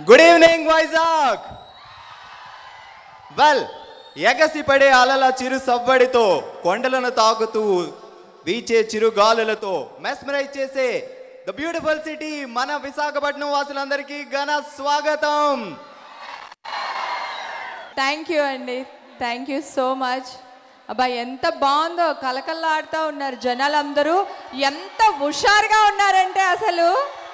Good evening Vizag well ఎగసి పడే అలల చిరు సవ్వడితో కొండలను తాకుతూ వీచే చిరు గాలులతో మెస్మరైజ్ చేసే ద బ్యూటిఫుల్ సిటీ మన విశాఖపట్నం వాసులందరికీ ఘన స్వాగతం థ్యాంక్ యూ అండి థ్యాంక్ యూ సో మచ్ అబ్బా ఎంత బాగుందో కలకల్లాడుతూ ఉన్నారు జనాలందరూ ఎంత హుషారుగా ఉన్నారంటే అసలు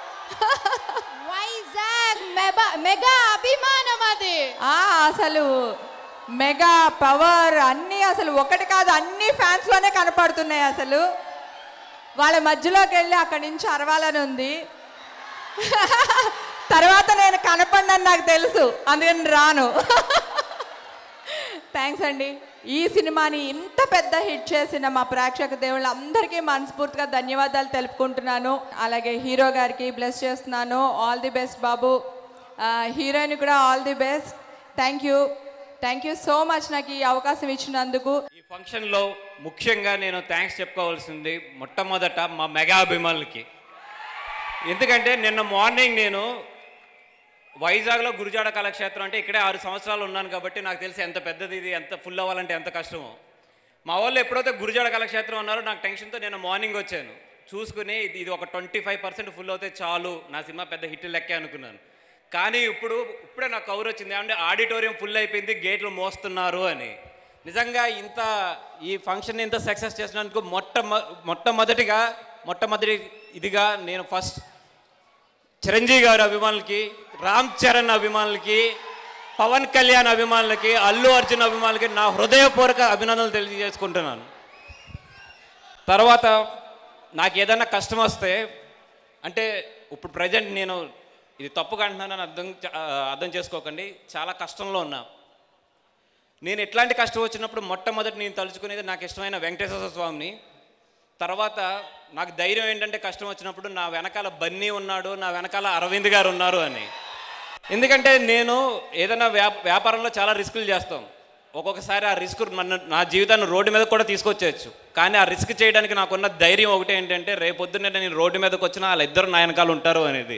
వైజాగ్ మెగా మెగా అభిమానం అది ఆ అసలు మెగా పవర్ అన్నీ అసలు ఒకటి కాదు అన్ని ఫ్యాన్స్లోనే కనపడుతున్నాయి అసలు వాళ్ళ మధ్యలోకి వెళ్ళి అక్కడి నుంచి అరవాలని ఉంది తర్వాత నేను కనపడినని నాకు తెలుసు అందుకని రాను థ్యాంక్స్ అండి ఈ సినిమాని ఇంత పెద్ద హిట్ చేసిన మా ప్రేక్షక దేవుళ్ళందరికీ మనస్ఫూర్తిగా ధన్యవాదాలు తెలుపుకుంటున్నాను అలాగే హీరో గారికి బ్లెస్ చేస్తున్నాను ఆల్ ది బెస్ట్ బాబు హీరోయిన్ కూడా all the best thank you thank you so much నాకు ఈ అవకాశం ఇచ్చినందుకు ఈ ఫంక్షన్లో ముఖ్యంగా నేను థ్యాంక్స్ చెప్పుకోవాల్సింది మొట్టమొదట మా మెగా అభిమానులకి ఎందుకంటే నిన్న మార్నింగ్ నేను వైజాగ్లో గురుజాడ కళాక్షేత్రం అంటే ఇక్కడే ఆరు సంవత్సరాలు ఉన్నాను కాబట్టి నాకు తెలిసి ఎంత పెద్దది ఇది ఎంత ఫుల్ అవ్వాలంటే ఎంత కష్టమో మా వాళ్ళు ఎప్పుడైతే గురుజాడ కళాక్షేత్రం అన్నారో నాకు టెన్షన్తో నేను మార్నింగ్ వచ్చాను చూసుకుని ఇది ఇది ఒక ట్వంటీ ఫైవ్ పర్సెంట్ ఫుల్ అవుతే చాలు నా సినిమా పెద్ద హిట్ లెక్కే అనుకున్నాను కానీ ఇప్పుడు ఇప్పుడే నాకు కవర్ వచ్చింది ఏమంటే ఆడిటోరియం ఫుల్ అయిపోయింది గేట్లు మోస్తున్నారు అని నిజంగా ఇంత ఈ ఫంక్షన్ ఇంత సక్సెస్ చేసినందుకు మొట్ట మొట్టమొదటిగా మొట్టమొదటి ఇదిగా నేను ఫస్ట్ చిరంజీవి గారి అభిమానులకి రామ్ చరణ్ అభిమానులకి పవన్ కళ్యాణ్ అభిమానులకి అల్లు అర్జున్ అభిమానులకి నా హృదయపూర్వక అభినందనలు తెలియజేసుకుంటున్నాను తర్వాత నాకు ఏదైనా కష్టం వస్తే అంటే ఇప్పుడు ప్రజెంట్ నేను ఇది తప్పుగా అంటున్నానని అర్థం చ- ఆ, అర్థం చేసుకోకండి చాలా కష్టంలో ఉన్నా నేను ఎట్లాంటి కష్టం వచ్చినప్పుడు మొట్టమొదటి నేను తలుచుకునేది నాకు ఇష్టమైన వెంకటేశ్వర స్వామిని తర్వాత నాకు ధైర్యం ఏంటంటే కష్టం వచ్చినప్పుడు నా వెనకాల బన్నీ ఉన్నాడు నా వెనకాల అరవింద్ గారు ఉన్నారు అని ఎందుకంటే నేను ఏదైనా వ్యాప వ్యాపారంలో చాలా రిస్కులు చేస్తాం ఒక్కొక్కసారి ఆ రిస్క్ నన్ను నా జీవితాన్ని రోడ్డు మీద కూడా తీసుకొచ్చేయచ్చు కానీ ఆ రిస్క్ చేయడానికి నాకున్న ధైర్యం ఒకటి ఏంటంటే రేపొద్దున్నే నేను రోడ్డు మీదకి వచ్చినా వాళ్ళ ఇద్దరు నా వెనకాల ఉంటారు అనేది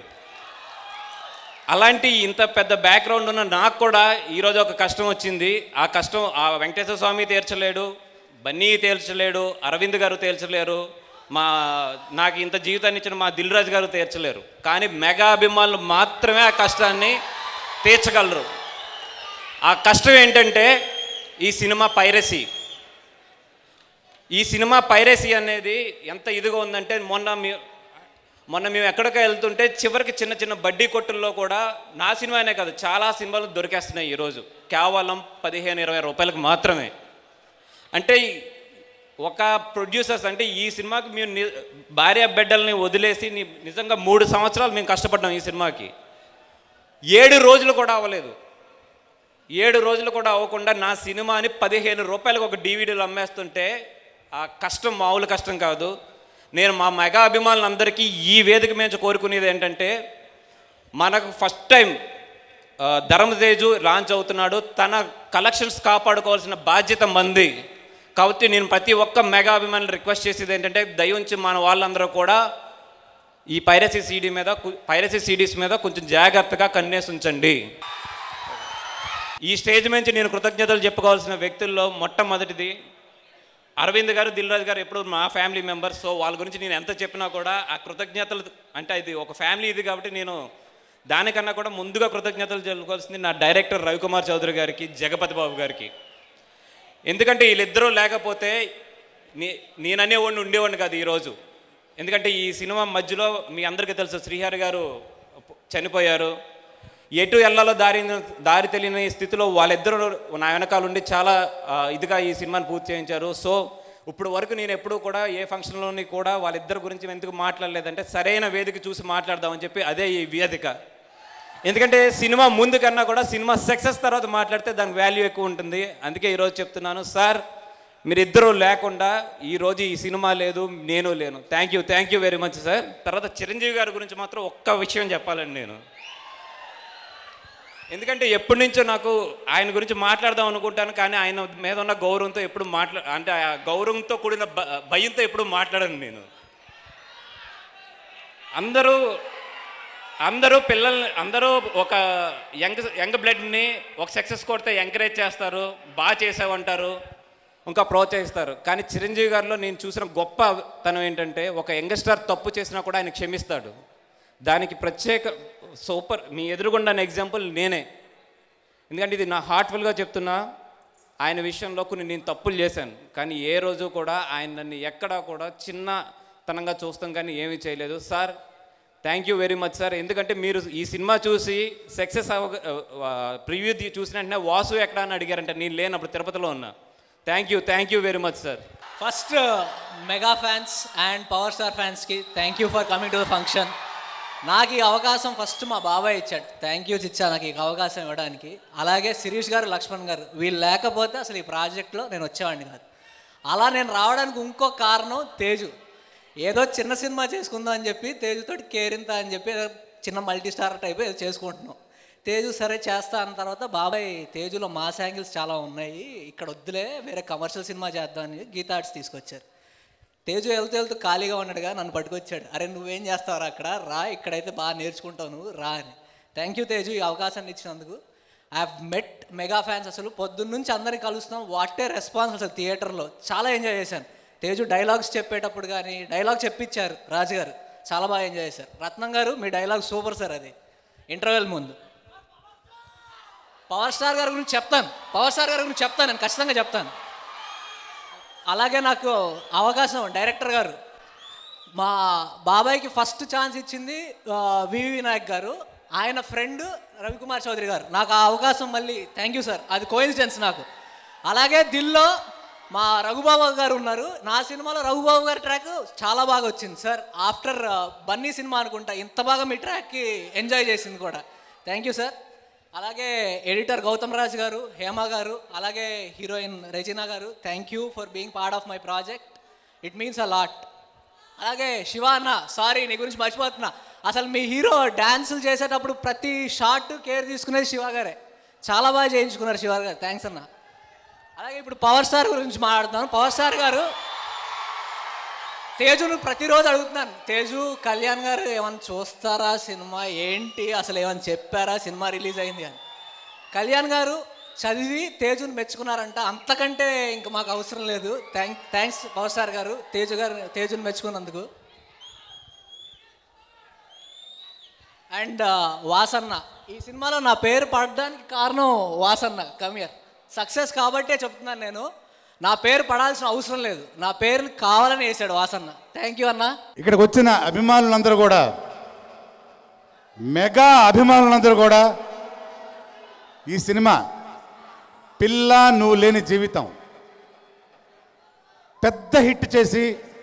అలాంటి ఇంత పెద్ద బ్యాక్గ్రౌండ్ ఉన్న నాకు కూడా ఈరోజు ఒక కష్టం వచ్చింది ఆ కష్టం ఆ వెంకటేశ్వర స్వామి తీర్చలేడు బన్నీ తీర్చలేడు అరవింద్ గారు తీర్చలేరు మా నాకు ఇంత జీవితాన్ని ఇచ్చిన మా దిల్ రాజు గారు తీర్చలేరు కానీ మెగా అభిమానులు మాత్రమే ఆ కష్టాన్ని తీర్చగలరు ఆ కష్టం ఏంటంటే ఈ సినిమా పైరసీ ఈ సినిమా పైరసీ అనేది ఎంత ఇదిగా ఉందంటే మొన్న మీ మొన్న మేము ఎక్కడికో వెళ్తుంటే చివరికి చిన్న చిన్న బడ్డీ కొట్టుల్లో కూడా నా సినిమానే కాదు చాలా సినిమాలు దొరికేస్తున్నాయి ఈరోజు కేవలం పదిహేను ఇరవై రూపాయలకు మాత్రమే అంటే ఈ- ఒక ప్రొడ్యూసర్స్ అంటే ఈ సినిమాకి మేము ని- భార్య బిడ్డల్ని వదిలేసి ని- నిజంగా మూడు సంవత్సరాలు మేము కష్టపడ్డాం ఈ సినిమాకి ఏడు రోజులు కూడా అవ్వలేదు ఏడు రోజులు కూడా అవ్వకుండా నా సినిమాని పదిహేను రూపాయలకు ఒక డీవీడీలు అమ్మేస్తుంటే ఆ కష్టం మామూలు కష్టం కాదు నేను మా మెగా అభిమానులందరికీ ఈ వేదిక మీద కోరుకునేది ఏంటంటే మనకు ఫస్ట్ టైం ఆ, ధర్మతేజు లాంచ్ అవుతున్నాడు తన కలెక్షన్స్ కాపాడుకోవాల్సిన బాధ్యత మంది కాబట్టి నేను ప్రతి ఒక్క మెగా అభిమానులు రిక్వెస్ట్ చేసేది ఏంటంటే దయించి మన వాళ్ళందరూ కూడా ఈ పైరసీ సీడీ మీద కు- పైరసీ సీడీస్ మీద కొంచెం జాగ్రత్తగా కన్నేసి ఉంచండి ఈ స్టేజ్ నుంచి నేను కృతజ్ఞతలు చెప్పుకోవాల్సిన వ్యక్తుల్లో మొట్టమొదటిది అరవింద్ గారు దిల్రాజు గారు ఎప్పుడు మా ఫ్యామిలీ మెంబర్స్ సో వాళ్ళ గురించి నేను ఎంత చెప్పినా కూడా ఆ కృతజ్ఞతలు అంటే ఇది ఒక ఫ్యామిలీ ఇది కాబట్టి నేను దానికన్నా కూడా ముందుగా కృతజ్ఞతలు చెప్పుకోవాల్సింది నా డైరెక్టర్ రవికుమార్ చౌదరి గారికి జగపతి బాబు గారికి ఎందుకంటే వీళ్ళిద్దరూ లేకపోతే నీ నేననే వాడిని ఉండేవాడిని కాదు ఈరోజు ఎందుకంటే ఈ సినిమా మధ్యలో మీ అందరికీ తెలుసు శ్రీహరి గారు చనిపోయారు ఎటు వెళ్ళాలో దారి దారి తెలియని స్థితిలో వాళ్ళిద్దరూ నా వెనకాల ఉండి చాలా ఆ, ఇదిగా ఈ సినిమాని పూర్తి చేయించారు సో ఇప్పుడు వరకు నేను ఎప్పుడూ కూడా ఏ ఫంక్షన్లోని కూడా వాళ్ళిద్దరి గురించి ఎందుకు మాట్లాడలేదంటే సరైన వేదిక చూసి మాట్లాడదామని చెప్పి అదే ఈ వేదిక ఎందుకంటే సినిమా ముందు కన్నా కూడా సినిమా సక్సెస్ తర్వాత మాట్లాడితే దానికి వాల్యూ ఎక్కువ ఉంటుంది అందుకే ఈరోజు చెప్తున్నాను సార్ మీరిద్దరూ లేకుండా ఈరోజు ఈ సినిమా లేదు నేను లేను thank you thank you very much sir తర్వాత చిరంజీవి గారి గురించి మాత్రం ఒక్క విషయం చెప్పాలండి నేను ఎందుకంటే ఎప్పటి నుంచో నాకు ఆయన గురించి మాట్లాడదాం అనుకుంటాను కానీ ఆయన మీద ఉన్న గౌరవంతో ఎప్పుడు మాట్లా అంటే ఆ గౌరవంతో కూడిన భ- భయంతో ఎప్పుడు మాట్లాడను నేను అందరూ అందరూ పిల్లల్ని అందరూ ఒక యంగ్ యంగ్ బ్లడ్ని ఒక సక్సెస్ కొడితే ఎంకరేజ్ చేస్తారు బాగా చేసావంటారు ఇంకా ప్రోత్సహిస్తారు కానీ చిరంజీవి గారిలో నేను చూసిన గొప్ప తనం ఏంటంటే ఒక యంగ్స్టర్ తప్పు చేసినా కూడా ఆయన క్షమిస్తాడు దానికి ప్రత్యేక సూపర్ మీ ఎదురుగుండా ఎగ్జాంపుల్ నేనే ఎందుకంటే ఇది నా హార్ట్ఫుల్గా చెప్తున్నా ఆయన విషయంలో కొన్ని నేను తప్పులు చేశాను కానీ ఏ రోజు కూడా ఆయన నన్ను ఎక్కడా కూడా చిన్నతనంగా చూస్తాం కానీ ఏమీ చేయలేదు sir thank you very much sir ఎందుకంటే మీరు ఈ సినిమా చూసి సక్సెస్ అవ ప్రివ్యూ చూసిన వెంటనే వాసు ఎక్కడ అని అడిగారంటే నేను లేనప్పుడు తిరుపతిలో ఉన్నా thank you thank you very much sir first mega fans and power star ఫ్యాన్స్కి thank you for coming to the function నాకు ఈ అవకాశం ఫస్ట్ మా బాబాయ్ ఇచ్చాడు థ్యాంక్ యూ చిచ్చా నాకు ఈ అవకాశం ఇవ్వడానికి అలాగే శిరీష్ గారు లక్ష్మణ్ గారు వీళ్ళు లేకపోతే అసలు ఈ ప్రాజెక్ట్లో నేను వచ్చేవాడిని కాదు అలా నేను రావడానికి ఇంకో కారణం తేజు ఏదో చిన్న సినిమా చేసుకుందాం అని చెప్పి తేజుతోటి కేరింత అని చెప్పి ఏదో చిన్న మల్టీ స్టార్ టైప్ ఏదో చేసుకుంటున్నాం తేజు సరే చేస్తా అన్న తర్వాత బాబాయ్ తేజులో మాస్ యాంగిల్స్ చాలా ఉన్నాయి ఇక్కడ వద్దులే వేరే కమర్షియల్ సినిమా చేద్దామని గీతా ఆర్ట్స్ తీసుకొచ్చారు తేజు వెళ్తూ వెళ్తూ ఖాళీగా ఉన్నాడుగా నన్ను పట్టుకొచ్చాడు అరే నువ్వేం చేస్తావురా అక్కడ రా ఇక్కడైతే బాగా నేర్చుకుంటావు నువ్వు రా అని థ్యాంక్ యూ తేజు ఈ అవకాశాన్ని ఇచ్చినందుకు I have met mega fans అసలు పొద్దున్న నుంచి అందరిని కలుస్తున్నాం వాటే రెస్పాన్స్ అసలు థియేటర్లో చాలా ఎంజాయ్ చేశాను తేజు డైలాగ్స్ చెప్పేటప్పుడు కానీ డైలాగ్ చెప్పించారు రాజు గారు చాలా బాగా ఎంజాయ్ చేశారు రత్నం గారు మీ డైలాగ్ సూపర్ సార్ అది ఇంటర్వెల్ ముందు పవర్ స్టార్ గారి గురించి చెప్తాను పవర్ స్టార్ గారి గురించి చెప్తాను నేను ఖచ్చితంగా చెప్తాను అలాగే నాకు అవకాశం డైరెక్టర్ గారు మా బాబాయ్కి ఫస్ట్ ఛాన్స్ ఇచ్చింది ఆ, వివి వినాయక్ గారు ఆయన ఫ్రెండ్ రవికుమార్ చౌదరి గారు నాకు ఆ అవకాశం మళ్ళీ థ్యాంక్ యూ సార్ అది కోయిన్సిడెన్స్ నాకు అలాగే దిల్లో మా రఘుబాబు గారు ఉన్నారు నా సినిమాలో రఘుబాబు గారి ట్రాక్ చాలా బాగా వచ్చింది సార్ ఆఫ్టర్ బన్నీ సినిమా అనుకుంటా ఇంత బాగా మీ ట్రాక్కి ఎంజాయ్ చేసింది కూడా థ్యాంక్ యూ సార్ అలాగే ఎడిటర్ గౌతమ్ రాజ్ గారు హేమ గారు అలాగే హీరోయిన్ రెజినా గారు thank you for being part of my project it means a lot అలాగే శివ అన్న సారీ నీ గురించి మర్చిపోతున్నా అసలు మీ హీరో డ్యాన్సులు చేసేటప్పుడు ప్రతి షార్ట్ కేర్ తీసుకునేది శివ గారే చాలా బాగా చేయించుకున్నారు శివ గారు థ్యాంక్స్ అన్న అలాగే ఇప్పుడు పవర్ స్టార్ గురించి మాట్లాడుతున్నాను పవర్ స్టార్ గారు తేజును ప్రతిరోజు అడుగుతున్నాను తేజు కళ్యాణ్ గారు ఏమైనా చూస్తారా సినిమా ఏంటి అసలు ఏమైనా చెప్పారా సినిమా రిలీజ్ అయింది అని కళ్యాణ్ గారు చదివి తేజుని మెచ్చుకున్నారంట అంతకంటే ఇంక మాకు అవసరం లేదు థ్యాంక్ థ్యాంక్స్ పవర్ స్టార్ గారు తేజు గారు తేజుని మెచ్చుకున్నందుకు అండ్ వాసన్న ఈ సినిమాలో నా పేరు పడడానికి కారణం వాసన్న కమియర్ సక్సెస్ కాబట్టే చెప్తున్నాను నేను నా పేరు పడాల్సిన అవసరం లేదు నా పేరుని కావాలని వేసాడు వాసన్న థ్యాంక్ యూ అన్న ఇక్కడికి వచ్చిన అభిమానులందరూ కూడా మెగా అభిమానులందరూ కూడా ఈ సినిమా పిల్ల నువ్వు లేని జీవితం పెద్ద హిట్ చేసి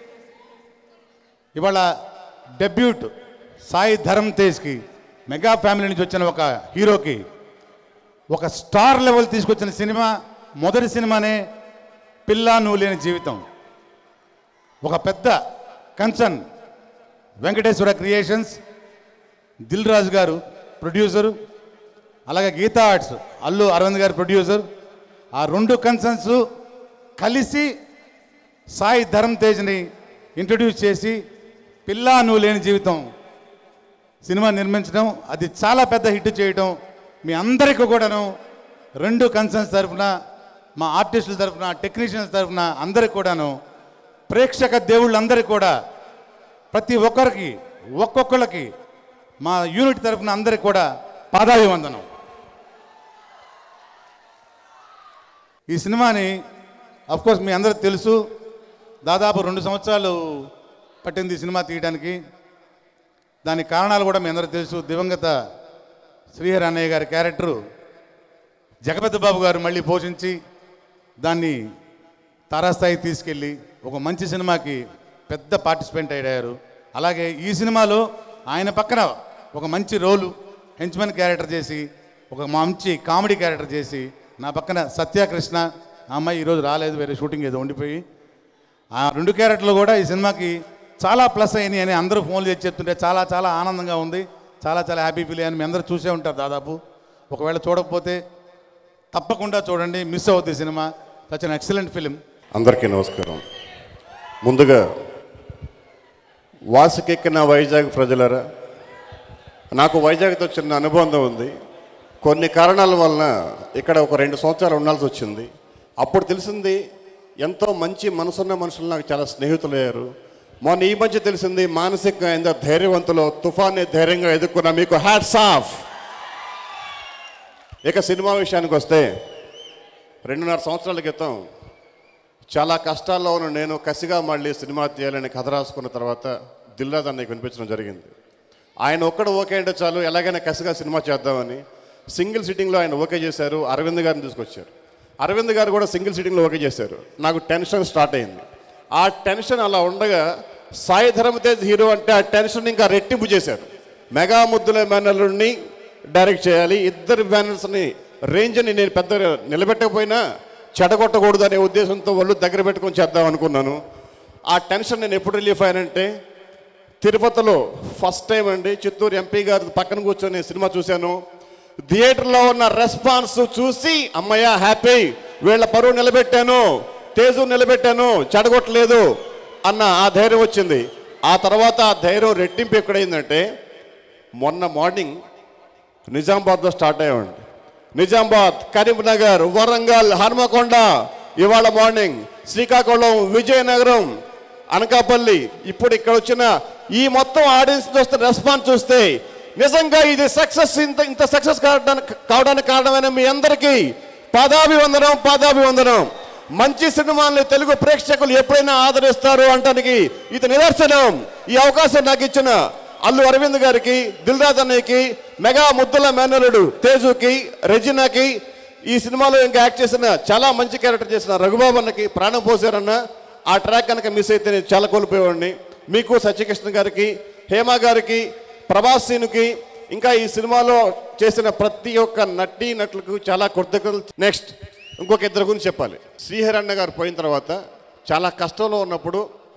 ఇవాళ డెబ్యూట్ సాయి ధరమ్ తేజ్కి మెగా ఫ్యామిలీ నుంచి వచ్చిన ఒక హీరోకి ఒక స్టార్ లెవెల్ తీసుకొచ్చిన సినిమా మొదటి సినిమానే పిల్ల నువ్వు లేని జీవితం ఒక పెద్ద కన్సర్న్ వెంకటేశ్వర క్రియేషన్స్ దిల్ రాజు గారు ప్రొడ్యూసరు అలాగే గీతా ఆర్ట్స్ అల్లు అరవింద్ గారు ప్రొడ్యూసర్ ఆ రెండు కన్సర్న్స్ కలిసి సాయి ధరమ్ తేజ్ని ఇంట్రడ్యూస్ చేసి పిల్లా నువ్వు లేని జీవితం సినిమా నిర్మించడం అది చాలా పెద్ద హిట్ చేయడం మీ అందరికీ కూడాను రెండు కన్సర్న్స్ తరఫున మా ఆర్టిస్టుల తరఫున టెక్నీషియన్స్ తరఫున అందరికి కూడాను ప్రేక్షక దేవుళ్ళందరికీ కూడా ప్రతి ఒక్కరికి ఒక్కొక్కరికి మా యూనిట్ తరఫున అందరికి కూడా పాదాభివందనం ఈ సినిమాని కోర్స్ మీ అందరికి తెలుసు దాదాపు రెండు సంవత్సరాలు పట్టింది ఈ సినిమా తీయడానికి దానికి కారణాలు కూడా మీ అందరికీ తెలుసు దివంగత శ్రీహరి అన్నయ్య గారి క్యారెక్టరు జగపతి బాబు గారు మళ్ళీ పోషించి దాన్ని తారాస్థాయికి తీసుకెళ్ళి ఒక మంచి సినిమాకి పెద్ద పార్టిసిపెంట్ అయ్యారు అలాగే ఈ సినిమాలో ఆయన పక్కన ఒక మంచి రోలు హెంచ్మన్ క్యారెక్టర్ చేసి ఒక మంచి కామెడీ క్యారెక్టర్ చేసి నా పక్కన సత్యకృష్ణ ఆ అమ్మాయి ఈరోజు రాలేదు వేరే షూటింగ్ ఏదో ఉండిపోయి ఆ రెండు క్యారెక్టర్లు కూడా ఈ సినిమాకి చాలా ప్లస్ అయినాయి అని అందరూ ఫోన్లు చేసి చెప్తుంటే చాలా చాలా ఆనందంగా ఉంది చాలా చాలా హ్యాపీ ఫీల్ అయ్యాను మీ అందరూ చూసే ఉంటారు దాదాపు ఒకవేళ చూడకపోతే తప్పకుండా చూడండి మిస్ అవుద్ది cinema such an excellent film అందరికీ నమస్కారం ముందుగా వాసుకెక్కిన వైజాగ్ ప్రజలరా నాకు వైజాగ్తో చిన్న అనుబంధం ఉంది కొన్ని కారణాల వలన ఇక్కడ ఒక రెండు సంవత్సరాలు ఉండాల్సి వచ్చింది అప్పుడు తెలిసింది ఎంతో మంచి మనసున్న మనుషులు నాకు చాలా స్నేహితులు అయ్యారు మొన్న ఈ మధ్య తెలిసింది మానసికంగా ఎంతో ధైర్యవంతులు తుఫాన్ని ధైర్యంగా ఎదుర్కొన్న మీకు హ్యాట్స్ ఆఫ్ ఇక సినిమా విషయానికి వస్తే రెండున్నర సంవత్సరాల క్రితం చాలా కష్టాల్లో ఉన్న నేను కసిగా మళ్ళీ సినిమా తీయాలని కథ రాసుకున్న తర్వాత దిల్రాజ్ అన్నయ్య వినిపించడం జరిగింది ఆయన ఒక్కడ ఓకే అంటే చాలు ఎలాగైనా కసిగా సినిమా చేద్దామని సింగిల్ సిట్టింగ్లో ఆయన ఓకే చేశారు అరవింద్ గారిని తీసుకొచ్చారు అరవింద్ గారు కూడా సింగిల్ సిట్టింగ్లో ఓకే చేశారు నాకు టెన్షన్ స్టార్ట్ అయింది ఆ టెన్షన్ అలా ఉండగా సాయి ధర్మతేజ్ హీరో అంటే ఆ టెన్షన్ ఇంకా రెట్టింపు చేశారు మెగా ముద్దుల మేనల్ని డైరెక్ట్ చేయాలి ఇద్దరు బ్యానర్స్ని రేంజ్ని నేను పెద్ద నిలబెట్టకపోయినా చెడగొట్టకూడదు అనే ఉద్దేశంతో వాళ్ళు దగ్గర పెట్టుకొని చేద్దాం అనుకున్నాను ఆ టెన్షన్ నేను ఎప్పుడు రిలీఫ్ అయ్యానంటే తిరుపతిలో ఫస్ట్ టైం అండి చిత్తూరు ఎంపీ గారి పక్కన కూర్చొని సినిమా చూశాను థియేటర్లో ఉన్న రెస్పాన్స్ చూసి అమ్మయ్య హ్యాపీ వీళ్ళ పరువు నిలబెట్టాను తేజు నిలబెట్టాను చెడగొట్టలేదు అన్న ఆ ధైర్యం వచ్చింది ఆ తర్వాత ఆ ధైర్యం రెట్టింపు ఎక్కడైందంటే మొన్న మార్నింగ్ నిజామాబాద్లో స్టార్ట్ అయ్యామండి నిజామాబాద్ కరీంనగర్ వరంగల్ హనుమకొండ ఇవాళ మార్నింగ్ శ్రీకాకుళం విజయనగరం అనకాపల్లి ఇప్పుడు ఇక్కడ వచ్చిన ఈ మొత్తం ఆడియన్స్ చూస్తున్న రెస్పాన్స్ చూస్తే నిజంగా ఇది సక్సెస్ ఇంత ఇంత సక్సెస్ కావడానికి కావడానికి కారణమైన మీ అందరికీ పాదాభివందనం పాదాభివందనం మంచి సినిమాల్ని తెలుగు ప్రేక్షకులు ఎప్పుడైనా ఆదరిస్తారు అంటానికి ఇది నిదర్శనం ఈ అవకాశం నాకు ఇచ్చిన అల్లు అరవింద్ గారికి దిల్రాజ్ అన్నయ్యకి మెగా ముద్దుల మేనలుడు తేజుకి రెజినాకి ఈ సినిమాలో ఇంకా యాక్ట్ చేసిన చాలా మంచి క్యారెక్టర్ చేసిన రఘుబాబు అన్నకి ప్రాణం పోసారన్న ఆ ట్రాక్ కనుక మిస్ అయితే నేను చాలా కోల్పోయేవాడిని మీకు సత్యకృష్ణ గారికి హేమ గారికి ప్రభాస్ సీనుకి ఇంకా ఈ సినిమాలో చేసిన ప్రతి ఒక్క నటీ నటులకు చాలా కృతజ్ఞతలు నెక్స్ట్ ఇంకొక ఇద్దరు గురించి చెప్పాలి శ్రీహరణ గారు పోయిన తర్వాత చాలా కష్టంలో ఉన్నప్పుడు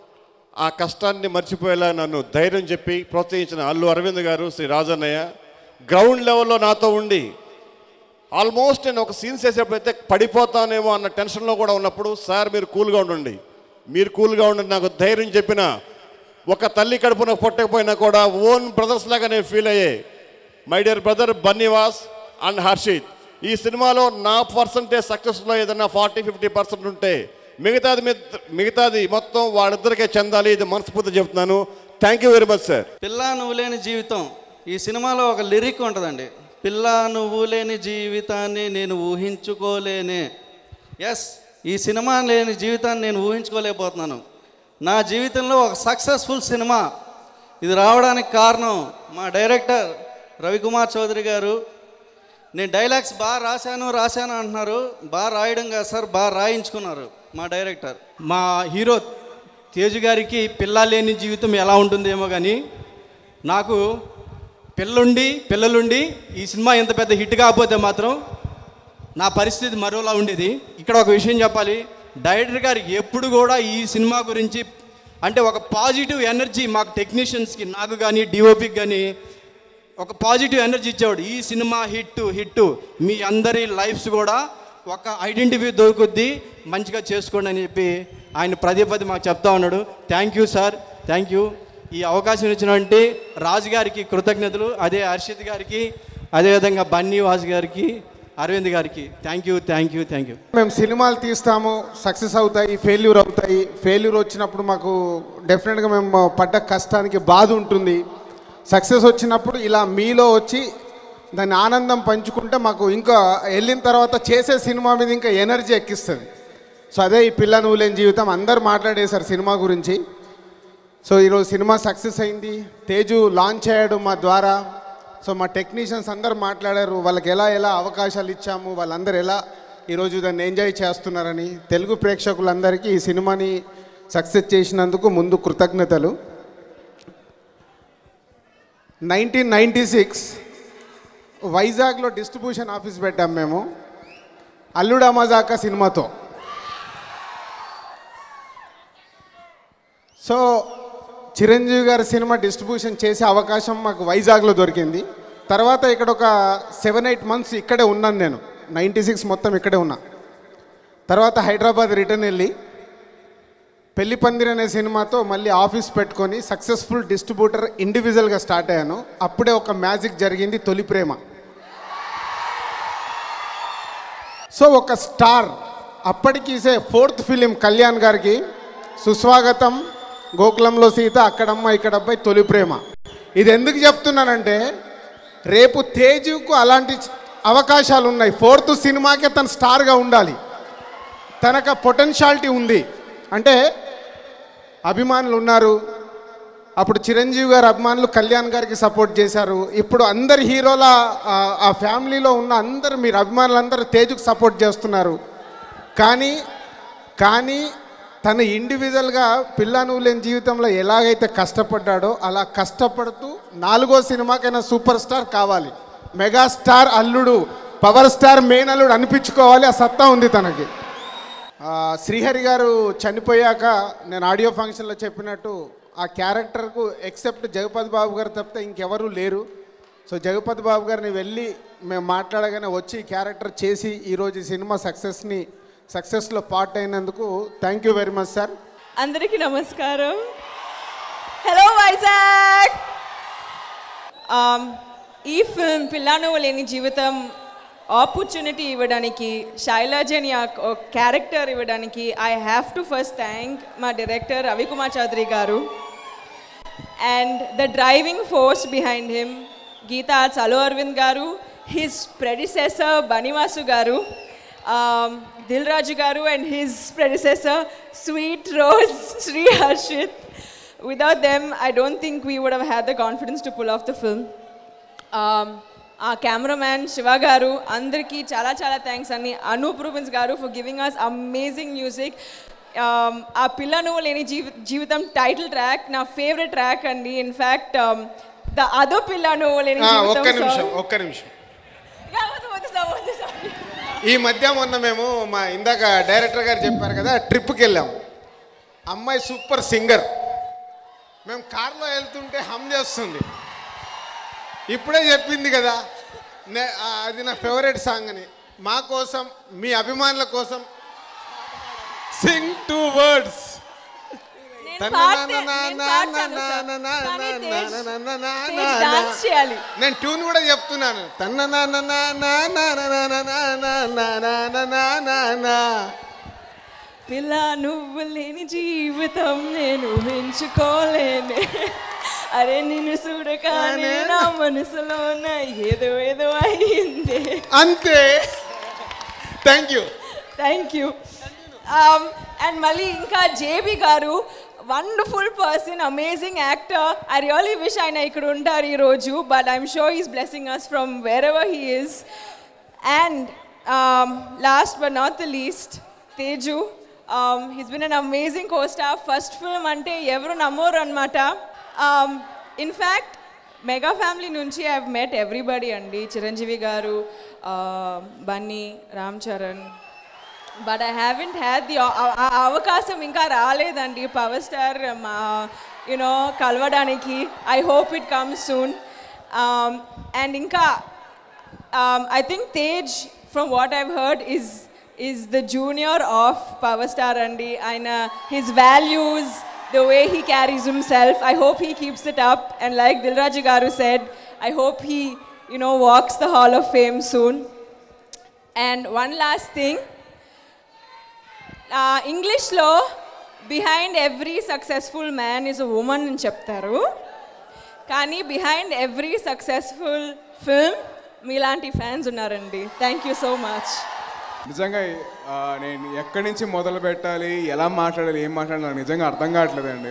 ఆ కష్టాన్ని మర్చిపోయేలా నన్ను ధైర్యం చెప్పి ప్రోత్సహించిన అల్లు అరవింద్ గారు శ్రీ రాజన్నయ్య గ్రౌండ్ లెవెల్లో నాతో ఉండి ఆల్మోస్ట్ నేను ఒక సీన్ చేసేప్పుడైతే పడిపోతానేమో అన్న టెన్షన్లో కూడా ఉన్నప్పుడు సార్ మీరు కూల్గా ఉండండి మీరు కూల్గా ఉండండి నాకు ధైర్యం చెప్పిన ఒక తల్లి కడుపున పొట్టకపోయినా కూడా ఓన్ బ్రదర్స్ లాగా నేను ఫీల్ అయ్యే my dear brother Bunny Vas and Harshit ఈ సినిమాలో నా పర్సంటేజ్ సక్సెస్లో ఏదైనా ఫార్టీ ఫిఫ్టీ పర్సెంట్ ఉంటే మిగతాది మిత్- మిగతాది మొత్తం వాళ్ళిద్దరికే చెందాలి ఇది మనస్ఫూర్తి చెప్తున్నాను thank you very much sir పిల్ల నువ్వు లేని జీవితం ఈ సినిమాలో ఒక లిరిక్ ఉంటుందండి పిల్ల నువ్వు లేని జీవితాన్ని నేను ఊహించుకోలేనే ఎస్ ఈ సినిమా లేని జీవితాన్ని నేను ఊహించుకోలేకపోతున్నాను నా జీవితంలో ఒక సక్సెస్ఫుల్ సినిమా ఇది రావడానికి కారణం మా డైరెక్టర్ రవికుమార్ చౌదరి గారు నేను డైలాగ్స్ బాగా రాశాను రాశాను అంటున్నారు బాగా రాయడం కాదు సార్ బాగా రాయించుకున్నారు మా డైరెక్టర్ మా హీరో తేజు గారికి పిల్ల లేని జీవితం ఎలా ఉంటుందేమో కానీ నాకు పిల్లుండి పిల్లలుండి ఈ సినిమా ఎంత పెద్ద హిట్ కాకపోతే మాత్రం నా పరిస్థితి మరోలా ఉండేది ఇక్కడ ఒక విషయం చెప్పాలి డైరెక్టర్ గారు ఎప్పుడు కూడా ఈ సినిమా గురించి అంటే ఒక పాజిటివ్ ఎనర్జీ మాకు టెక్నీషియన్స్కి నాకు కానీ డిఓపికి కానీ ఒక పాజిటివ్ ఎనర్జీ ఇచ్చేవాడు ఈ సినిమా హిట్ హిట్ మీ అందరి లైఫ్స్ కూడా ఒక ఐడెంటిఫై దొరుకుద్ది మంచిగా చేసుకోండి అని చెప్పి ఆయన పదే పదే మాకు చెప్తా ఉన్నాడు thank you sir thank you ఈ అవకాశం ఇచ్చినటువంటి రాజు గారికి కృతజ్ఞతలు అదే హర్షిత్ గారికి అదేవిధంగా బన్నీ వాస్ గారికి అరవింద్ గారికి thank you thank you thank you మేము సినిమాలు తీస్తాము సక్సెస్ అవుతాయి ఫెయిల్యూర్ అవుతాయి ఫెయిల్యూర్ వచ్చినప్పుడు మాకు డెఫినెట్గా మేము పడ్డ కష్టానికి బాధ ఉంటుంది సక్సెస్ వచ్చినప్పుడు ఇలా మీలో వచ్చి దాని ఆనందం పంచుకుంటే మాకు ఇంకా వెళ్ళిన తర్వాత చేసే సినిమా మీద ఇంకా ఎనర్జీ ఎక్కిస్తుంది సో అదే ఈ పిల్ల నువ్వు లేని జీవితం అందరు మాట్లాడేశారు సినిమా గురించి సో ఈరోజు సినిమా సక్సెస్ అయింది తేజు లాంచ్ అయ్యాడు మా ద్వారా సో మా టెక్నీషియన్స్ అందరు మాట్లాడారు వాళ్ళకి ఎలా ఎలా అవకాశాలు ఇచ్చాము వాళ్ళందరూ ఎలా ఈరోజు దాన్ని ఎంజాయ్ చేస్తున్నారని తెలుగు ప్రేక్షకులందరికీ ఈ సినిమాని సక్సెస్ చేసినందుకు ముందు కృతజ్ఞతలు నైన్టీన్ నైంటీ సిక్స్ వైజాగ్లో డిస్ట్రిబ్యూషన్ ఆఫీస్ పెట్టాం మేము అల్లుడా మజాకా సినిమాతో సో చిరంజీవి గారి సినిమా డిస్ట్రిబ్యూషన్ చేసే అవకాశం మాకు వైజాగ్లో దొరికింది తర్వాత ఇక్కడ ఒక సెవెన్ ఎయిట్ మంత్స్ ఇక్కడే ఉన్నాను నేను నైంటీ సిక్స్ మొత్తం ఇక్కడే ఉన్నా తర్వాత హైదరాబాద్ రిటర్న్ వెళ్ళి పెళ్లి పందిరి అనే సినిమాతో మళ్ళీ ఆఫీస్ పెట్టుకొని సక్సెస్ఫుల్ డిస్ట్రిబ్యూటర్ ఇండివిజువల్గా స్టార్ట్ అయ్యాను అప్పుడే ఒక మ్యాజిక్ జరిగింది తొలి ప్రేమ సో ఒక స్టార్ అప్పటికి సే ఫోర్త్ ఫిలిం కళ్యాణ్ గారికి సుస్వాగతం గోకులంలో సీత అక్కడమ్మ ఇక్కడబ్బాయి తొలి ప్రేమ ఇది ఎందుకు చెప్తున్నానంటే రేపు తేజుకు అలాంటి అవకాశాలు ఉన్నాయి ఫోర్త్ సినిమాకే తను స్టార్గా ఉండాలి తనకు పొటెన్షియాలిటీ ఉంది అంటే అభిమానులు ఉన్నారు అప్పుడు చిరంజీవి గారి అభిమానులు కళ్యాణ్ గారికి సపోర్ట్ చేశారు ఇప్పుడు అందరి హీరోల ఆ- ఆ ఫ్యామిలీలో ఉన్న అందరు మీరు అభిమానులందరూ తేజుకు సపోర్ట్ చేస్తున్నారు కానీ కానీ తను ఇండివిజువల్గా పిల్ల నువ్వు లేని జీవితంలో ఎలాగైతే కష్టపడ్డాడో అలా కష్టపడుతూ నాలుగో సినిమాకైనా సూపర్ స్టార్ కావాలి మెగాస్టార్ అల్లుడు పవర్ స్టార్ మెయిన్ అల్లుడు అనిపించుకోవాలి ఆ సత్తా ఉంది తనకి ఆ, శ్రీహరి గారు చనిపోయాక నేను ఆడియో ఫంక్షన్లో చెప్పినట్టు ఆ క్యారెక్టర్కు ఎక్సెప్ట్ జగపతి బాబు గారు తప్పితే ఇంకెవరూ లేరు సో జగపతి బాబు గారిని వెళ్ళి మేము మాట్లాడగానే వచ్చి ఈ క్యారెక్టర్ చేసి ఈరోజు ఈ సినిమా సక్సెస్ని సక్సెస్లో పార్ట్ అయినందుకు thank you very much sir అందరికీ నమస్కారం హలో వైజాగ్ Um, ఈ ఫిల్మ్ పిల్లాను లేని జీవితం ఆపర్చునిటీ ఇవ్వడానికి శైలజని ఆ క్యారెక్టర్ ఇవ్వడానికి I have to first thank మా డైరెక్టర్ రవికుమార్ చౌదరి గారు and the driving force behind him Geetha చలో అరవింద్ గారు హిస్ ప్రెడిసెసర్ బనివాసు గారు దిల్ రాజు గారు and his predecessor sweet rose Sri Harshith without them i don't think we would have had the confidence to pull off the film um, ఆ cameraman Shiva గారు అందరికీ చాలా చాలా thanks అండి అనూప్ రూబెన్స్ గారు for giving us amazing music ఆ పిల్ల నువ్వు లేని జీవి జీవితం టైటిల్ ట్రాక్ నా ఫేవరెట్ ట్రాక్ అండి ఇన్ఫ్యాక్ట్ ద అదో పిల్ల నువ్వు లేని ఆ, జీవితం ఒక్క నిమిషం song. ఒక్క నిమిషం యా, వద్దు, వద్దు, sir, వద్దు, sir. ఈ మధ్య మొన్న మేము మా ఇందాక డైరెక్టర్ గారు చెప్పారు కదా ట్రిప్కి వెళ్ళాం అమ్మాయి సూపర్ సింగర్ మేము కార్లో వెళ్తుంటే హమ్ చేస్తుంది ఇప్పుడే చెప్పింది కదా నే- ఆ, అది నా ఫేవరెట్ సాంగ్ అని మా కోసం మీ అభిమానుల కోసం సింగ్ టూ వర్డ్స్ నేను పాడితే- నేను పాడతాను, sir. కానీ తేజ్- తేజ్ dance చేయాలి నేను ట్యూన్ కూడా చెప్తున్నాను తన్న నా నా నా నా నా నా నా నా నా నా నా నా నా నా నా నా. పిల్ల నువ్వు లేని జీవితం నేను ఊహించుకోలేనే అరే నిన్ను చూడగానే నా మనసులోన ఏదో ఏదో అయింది అంతే thank you thank you and మళ్ళీ ఇంకా జేబీ గారు wonderful person amazing actor I really wish ఆయన ఇక్కడ ఉంటారు ఈరోజు but I'm sure is blessing us from wherever he is and last but not the least Teju he's been an amazing costar first film అంటే ఎవరు నమ్మోరు అనమాట in fact mega family నుంచి I met everybody అండి చిరంజీవి గారు Bunny Ram Charan but I haven't had the అవకాశం ఇంకా రాలేదండి పవర్ స్టార్ మా యునో కలవడానికి I hope it comes soon and ఇంకా I think Tej from what I've heard is is the junior of power star అండి ఆయన his values the way he carries himself I hope he keeps it up and like Dil Raju గారు said I hope he you know wax the hall of fame soon and one last thing ఇంగ్లీష్లో behind every successful man is a woman అని చెప్తారు కానీ behind every successful film మీలాంటి fans ఉన్నారండి thank you so much నిజంగా ఆ, నేను ఎక్కడి నుంచి మొదలు పెట్టాలి ఎలా మాట్లాడాలి ఏం మాట్లాడాలి నాకు నిజంగా అర్థం కావట్లేదండి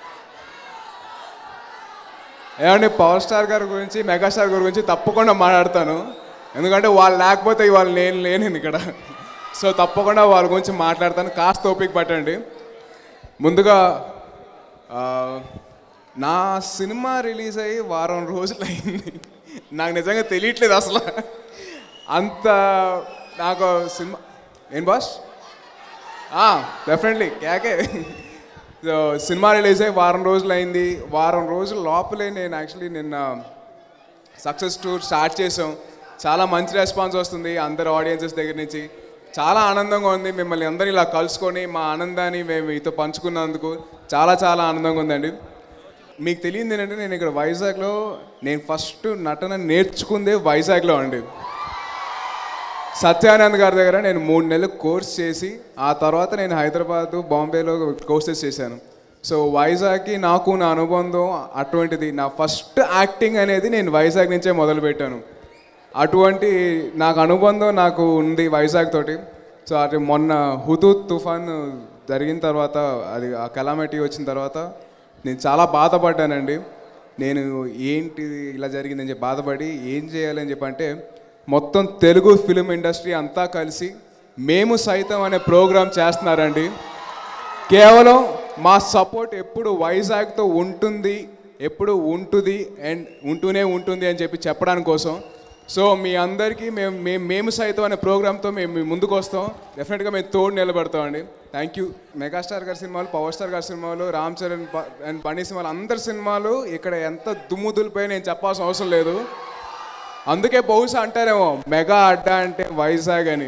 ఏమండి పవర్ స్టార్ గారి గురించి మెగాస్టార్ గారి గురించి తప్పకుండా మాట్లాడతాను ఎందుకంటే వాళ్ళు లేకపోతే ఇవాళ నేను లేను ఇక్కడ సో తప్పకుండా వాళ్ళ గురించి మాట్లాడతాను కాస్త ఓపిక పట్టండి ముందుగా ఆ, నా సినిమా రిలీజ్ అయ్యి వారం రోజులు అయింది నాకు నిజంగా తెలియట్లేదు అసలు అంత నాకు సినిమా ఏం బాస్ డెఫినెట్లీ కేకే సో సినిమా రిలీజ్ అయ్యి వారం రోజులు అయింది వారం రోజుల లోపలే నేను యాక్చువల్లీ నిన్న సక్సెస్ టూర్ స్టార్ట్ చేసాం చాలా మంచి రెస్పాన్స్ వస్తుంది అందరు ఆడియన్సెస్ దగ్గర నుంచి చాలా ఆనందంగా ఉంది మిమ్మల్ని అందరినీ ఇలా కలుసుకొని మా ఆనందాన్ని మేము మీతో పంచుకున్నందుకు చాలా చాలా ఆనందంగా ఉందండి మీకు తెలియంది ఏంటంటే నేను ఇక్కడ వైజాగ్లో నేను ఫస్ట్ నటన నేర్చుకుందే వైజాగ్లో అండి సత్యానంద్ గారి దగ్గర నేను మూడు నెలలు కోర్స్ చేసి ఆ తర్వాత నేను హైదరాబాద్ బాంబేలో కోర్సెస్ చేశాను సో వైజాగ్కి నాకు నా అనుబంధం అటువంటిది నా ఫస్ట్ యాక్టింగ్ అనేది నేను వైజాగ్ నుంచే మొదలుపెట్టాను అటువంటి నాకు అనుబంధం నాకు ఉంది వైజాగ్ తోటి సో అది మొన్న హుదూద్ తుఫాన్ జరిగిన తర్వాత అది ఆ కెలామిటీ వచ్చిన తర్వాత నేను చాలా బాధపడ్డానండి నేను ఏంటి ఇలా జరిగిందని చెప్పి బాధపడి ఏం చేయాలని చెప్పి అంటే మొత్తం తెలుగు ఫిలిం ఇండస్ట్రీ అంతా కలిసి మేము సైతం అనే ప్రోగ్రాం చేస్తున్నారండి కేవలం మా సపోర్ట్ ఎప్పుడు వైజాగ్తో ఉంటుంది ఎప్పుడు ఉంటుంది అండ్ ఉంటూనే ఉంటుంది అని చెప్పి చెప్పడానికి కోసం సో మీ అందరికీ మేము మేము మేము సైతం అనే ప్రోగ్రామ్తో మేము మీ ముందుకు వస్తాం డెఫినెట్గా మేము తోడు నిలబడతామండి థ్యాంక్ యూ మెగాస్టార్ గారి సినిమాలు పవర్ స్టార్ గారి సినిమాలు రామ్ చరణ్ ప- అండ్ బండి సినిమాలు అందరి సినిమాలు ఇక్కడ ఎంత దుమ్ము దులిపోయి నేను చెప్పాల్సిన అవసరం లేదు అందుకే బహుశా అంటారేమో మెగా అడ్డా అంటే వైజాగ్ అని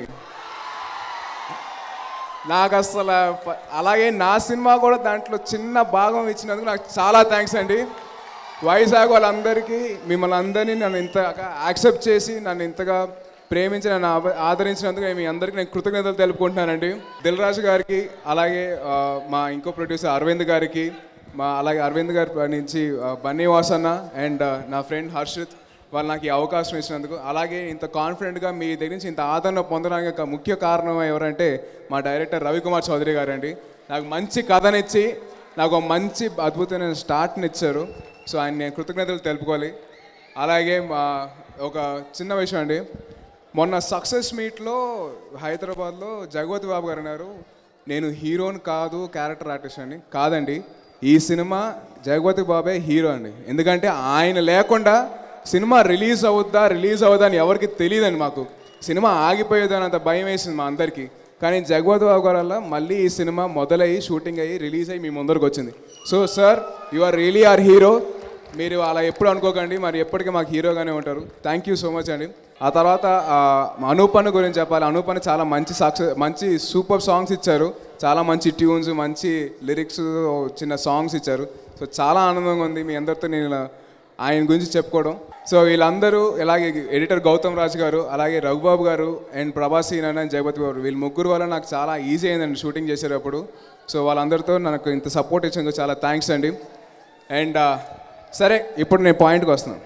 నాకు అసలు ప- అలాగే నా సినిమా కూడా దాంట్లో చిన్న భాగం ఇచ్చినందుకు నాకు చాలా థ్యాంక్స్ అండి వైజాగ్ వాళ్ళందరికీ మిమ్మల్ని అందరినీ నన్ను ఇంతగా యాక్సెప్ట్ చేసి నన్ను ఇంతగా ప్రేమించి నన్ను ఆవ- ఆదరించినందుకు నేను మీ అందరికీ నేను కృతజ్ఞతలు తెలుపుకుంటున్నానండి దిల్ రాజు గారికి అలాగే ఆ, మా ఇంకో ప్రొడ్యూసర్ అరవింద్ గారికి మా అలాగే అరవింద్ గారి నుంచి ఆ, బన్నీ వాసన్న అండ్ నా ఫ్రెండ్ హర్షిత్ వాళ్ళు నాకు ఈ అవకాశం ఇచ్చినందుకు అలాగే ఇంత కాన్ఫిడెంట్గా మీ దగ్గర నుంచి ఇంత ఆదరణ పొందడానికి ఒక ముఖ్య కారణం ఎవరంటే మా డైరెక్టర్ రవికుమార్ చౌదరి గారు అండి నాకు మంచి కథనిచ్చి నాకు ఒక మంచి అద్భుతమైన స్టార్ట్ని ఇచ్చారు సో ఆయన నేను కృతజ్ఞతలు తెలుపుకోవాలి అలాగే మా ఒక చిన్న విషయం అండి మొన్న సక్సెస్ మీట్లో హైదరాబాద్లో జగవతి బాబు గారు అన్నారు నేను హీరోని కాదు క్యారెక్టర్ ఆర్టిస్ట్ అని కాదండి ఈ సినిమా జగవతి బాబే హీరో అండి ఎందుకంటే ఆయన లేకుండా సినిమా రిలీజ్ అవుద్దా రిలీజ్ అవుద్దా అని ఎవరికి తెలియదండి మాకు సినిమా ఆగిపోయేదని అంత భయం వేసింది మా అందరికీ కానీ జగవతి బాబు గారి వల్ల మళ్ళీ ఈ సినిమా మొదలయ్యి షూటింగ్ అయ్యి రిలీజ్ అయ్యి మీ ముందరకు వచ్చింది so sir you are really our hero మీరు అలా ఎప్పుడు అనుకోకండి మరి ఎప్పటికీ మాకు హీరోగానే ఉంటారు థ్యాంక్ యూ సో మచ్ అండి ఆ తర్వాత ఆ, అనూపన్న గురించి చెప్పాలి అనూపన్న చాలా మంచి సక్సెస్ మంచి సూపర్ సాంగ్స్ ఇచ్చారు చాలా మంచి ట్యూన్స్ మంచి లిరిక్స్ చిన్న సాంగ్స్ ఇచ్చారు సో చాలా ఆనందంగా ఉంది మీ అందరితో నేను ఇలా ఆయన గురించి చెప్పుకోవడం సో వీళ్ళందరూ ఇలాగే ఎడిటర్ గౌతమ్ రాజ్ గారు అలాగే రఘుబాబు గారు అండ్ ప్రభాసి నాన్న జగపతి గారు వీళ్ళు ముగ్గురు వల్ల నాకు చాలా ఈజీ అయిందండి షూటింగ్ చేసేటప్పుడు సో వాళ్ళందరితో నాకు ఇంత సపోర్ట్ ఇచ్చినందుకు చాలా థ్యాంక్స్ అండి అండ్ సరే ఇప్పుడు నేను పాయింట్కి వస్తున్నాను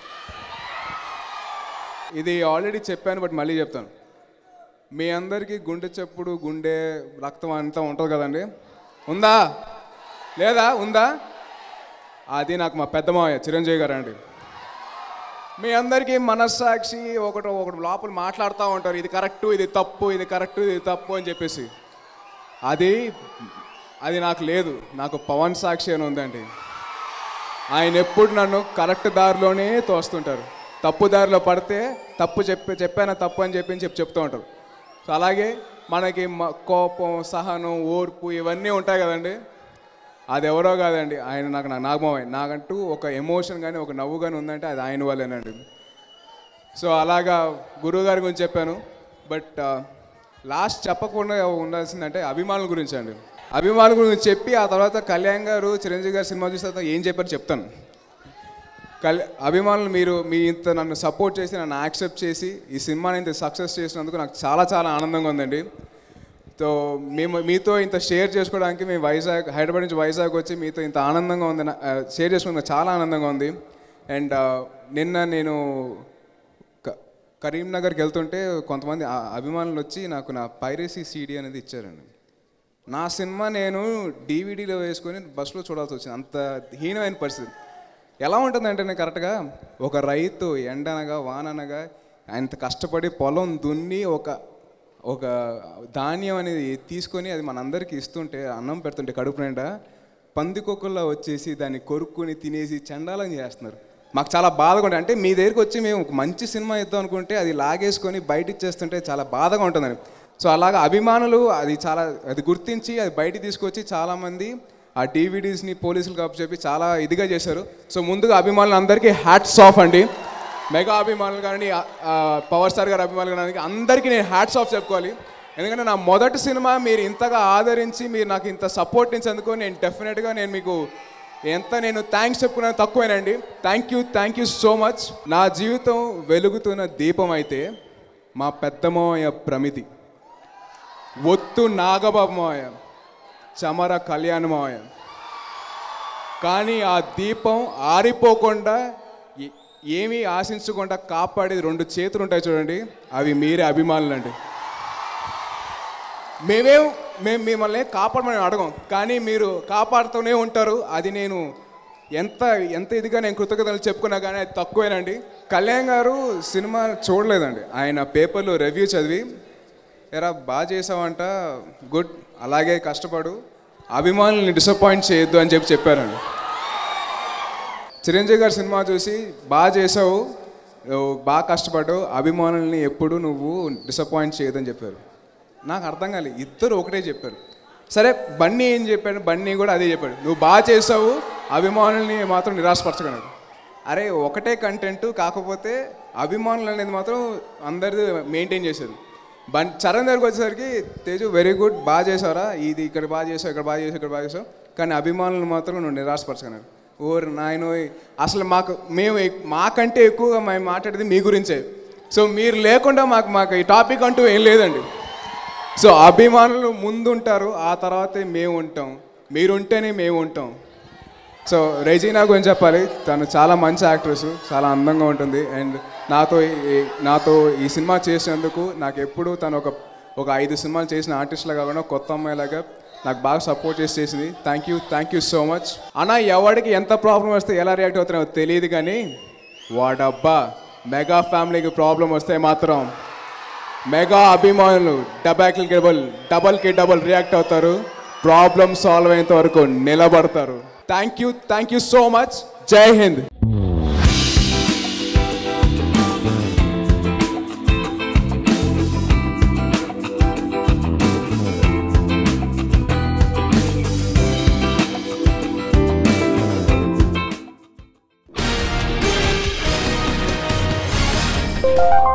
ఇది ఆల్రెడీ చెప్పాను బట్ మళ్ళీ చెప్తాను మీ అందరికీ గుండె చెప్పుడు గుండె రక్తం అంతా ఉంటుంది కదండి ఉందా లేదా ఉందా అది నాకు మా పెద్ద మావయ్య చిరంజీవి గారు అండి మీ అందరికీ మనస్సాక్షి ఒకటి ఒకటి లోపల మాట్లాడుతూ ఉంటారు ఇది కరెక్టు ఇది తప్పు ఇది కరెక్టు ఇది తప్పు అని చెప్పేసి అది అది నాకు లేదు నాకు పవన్ సాక్షి అని ఉందండి ఆయన ఎప్పుడు నన్ను కరెక్ట్ దారిలోనే తోస్తుంటారు తప్పు దారిలో పడితే తప్పు చెప్పి చెప్పానా తప్పు అని చెప్పి చెప్పి చెప్తూ ఉంటారు సో అలాగే మనకి మ- కోపం సహనం ఓర్పు ఇవన్నీ ఉంటాయి కదండి అది ఎవరో కాదండి ఆయన నాకు నా నాగమావయ్య నాకంటూ ఒక ఎమోషన్ కానీ ఒక నవ్వు కానీ ఉందంటే అది ఆయన వల్లేనండి సో అలాగా గురువు గారి గురించి చెప్పాను బట్ లాస్ట్ చెప్పకుండా ఉండాల్సిందంటే అభిమానుల గురించి అండి అభిమానుల గురించి చెప్పి ఆ తర్వాత కళ్యాణ్ గారు చిరంజీవి గారు సినిమా చూసిన తర్వాత ఏం చెప్పారు చెప్తాను కల్ అభిమానులు మీరు మీ ఇంత నన్ను సపోర్ట్ చేసి నన్ను యాక్సెప్ట్ చేసి ఈ సినిమాని ఇంత సక్సెస్ చేసినందుకు నాకు చాలా చాలా ఆనందంగా ఉందండి సో మేము మీతో ఇంత షేర్ చేసుకోవడానికి మేము వైజాగ్ హైదరాబాద్ నుంచి వైజాగ్ వచ్చి మీతో ఇంత ఆనందంగా ఉంది నా- ఆ, షేర్ చేసుకోవడానికి చాలా ఆనందంగా ఉంది అండ్ నిన్న నేను క- కరీంనగర్కి వెళ్తుంటే కొంతమంది ఆ అభిమానులు వచ్చి నాకు నా పైరసీ సీడీ అనేది ఇచ్చారండి నా సినిమా నేను డీవీడీలో వేసుకొని బస్సులో చూడాల్సి వచ్చింది అంత హీనమైన పరిస్థితి ఎలా ఉంటుందంటే నేను కరెక్ట్గా ఒక రైతు ఎండనగా వాననగా అంత కష్టపడి పొలం దున్ని ఒక ఒక ధాన్యం అనేది తీసుకొని అది మనందరికీ ఇస్తుంటే అన్నం పెడుతుంటే కడుపు నిండా పందికొక్కుల్లో వచ్చేసి దాన్ని కొరుక్కుని తినేసి చండాలం చేస్తున్నారు మాకు చాలా బాధగా ఉంటుంది అంటే మీ దగ్గరికి వచ్చి మేము ఒక మంచి సినిమా ఇద్దాం అనుకుంటే అది లాగేసుకొని బయట ఇచ్చేస్తుంటే చాలా బాధగా ఉంటుందని సో అలాగా అభిమానులు అది చాలా అది గుర్తించి అది బయట తీసుకొచ్చి చాలామంది ఆ డీవీడీస్ని పోలీసులు కప్పు చెప్పి చాలా ఇదిగా చేశారు సో ముందుగా అభిమానులు అందరికీ హ్యాట్స్ ఆఫ్ అండి మెగా అభిమానులు కానీ ఆ, ఆ, పవర్ స్టార్ గారి అభిమానులు కానీ అందరికీ నేను హ్యాట్స్ ఆఫ్ చెప్పుకోవాలి ఎందుకంటే నా మొదటి సినిమా మీరు ఇంతగా ఆదరించి మీరు నాకు ఇంత సపోర్ట్ ఇచ్చినందుకు నేను డెఫినెట్గా నేను మీకు ఎంత నేను థ్యాంక్స్ చెప్పుకున్నా తక్కువేనండి thank you thank you so much నా జీవితం వెలుగుతున్న దీపం అయితే మా పెద్దమోయ ప్రమితి ఒత్తు నాగబాబమోయ చమర కళ్యాణమోయ కానీ ఆ దీపం ఆరిపోకుండా ఏ- ఏమీ ఆశించకుండా కాపాడేది రెండు చేతులు ఉంటాయి చూడండి అవి మీరే అభిమానులండి మేమేం మేము మిమ్మల్ని కాపాడమని అడగం కానీ మీరు కాపాడుతూనే ఉంటారు అది నేను ఎంత ఎంత ఇదిగా నేను కృతజ్ఞతలు చెప్పుకున్నా కానీ అది తక్కువేనండి కళ్యాణ్ గారు సినిమా చూడలేదండి ఆయన పేపర్లో రివ్యూ చదివి ఎరా బాగా చేసావంట గుడ్ అలాగే కష్టపడు అభిమానుల్ని డిసప్పాయింట్ చేయొద్దు అని చెప్పి చెప్పారండి చిరంజీవి గారి సినిమా చూసి బాగా చేసావు నువ్వు బాగా కష్టపడ్డావు అభిమానుల్ని ఎప్పుడు నువ్వు డిసప్పాయింట్ చేయొద్దని చెప్పారు నాకు అర్థం కాలేదు ఇద్దరు ఒకటే చెప్పారు సరే బన్నీ ఏం చెప్పాడు బన్నీ కూడా అదే చెప్పాడు నువ్వు బాగా చేసావు అభిమానుల్ని మాత్రం నిరాశపరచగలడు అరే ఒకటే కంటెంట్ కాకపోతే అభిమానులు అనేది మాత్రం అందరిది మెయింటైన్ చేశారు బన్ చరణ్ దగ్గరికి వచ్చేసరికి తేజు వెరీ గుడ్ బాగా చేసావురా ఇది ఇక్కడ బాగా చేసావు ఇక్కడ బాగా చేసావు ఇక్కడ బాగా చేసావు కానీ అభిమానులు మాత్రం నువ్వు నిరాశపరచగలరు ఓర్ నాయన అసలు మాకు మేము ఎక్- మాకంటే ఎక్కువగా మేము మాట్లాడేది మీ గురించే సో మీరు లేకుండా మాకు మాకు ఈ టాపిక్ అంటూ ఏం లేదండి సో అభిమానులు ముందుంటారు ఆ తర్వాతే మేము ఉంటాం మీరుంటేనే మేము ఉంటాం సో రెజీనా గురించి చెప్పాలి తను చాలా మంచి యాక్ట్రెస్ చాలా అందంగా ఉంటుంది అండ్ నాతో ఈ- నాతో ఈ సినిమా చేసినందుకు నాకు ఎప్పుడూ తను ఒక ఒక ఐదు సినిమాలు చేసిన ఆర్టిస్ట్లా కాకుండా కొత్త అమ్మాయిలాగా నాకు బాగా సపోర్ట్ చేసి చేసింది thank you thank you so much అన్న ఎవరికి ఎంత ప్రాబ్లం వస్తే ఎలా రియాక్ట్ అవుతున్నాయో తెలియదు కానీ వాడబ్బా మెగా ఫ్యామిలీకి ప్రాబ్లం వస్తే మాత్రం మెగా అభిమానులు డబాకిల్ డబల్ డబల్కి డబల్ రియాక్ట్ అవుతారు ప్రాబ్లం సాల్వ్ అయ్యేంత వరకు నిలబడతారు thank you thank you so much జై హింద్ Thank you.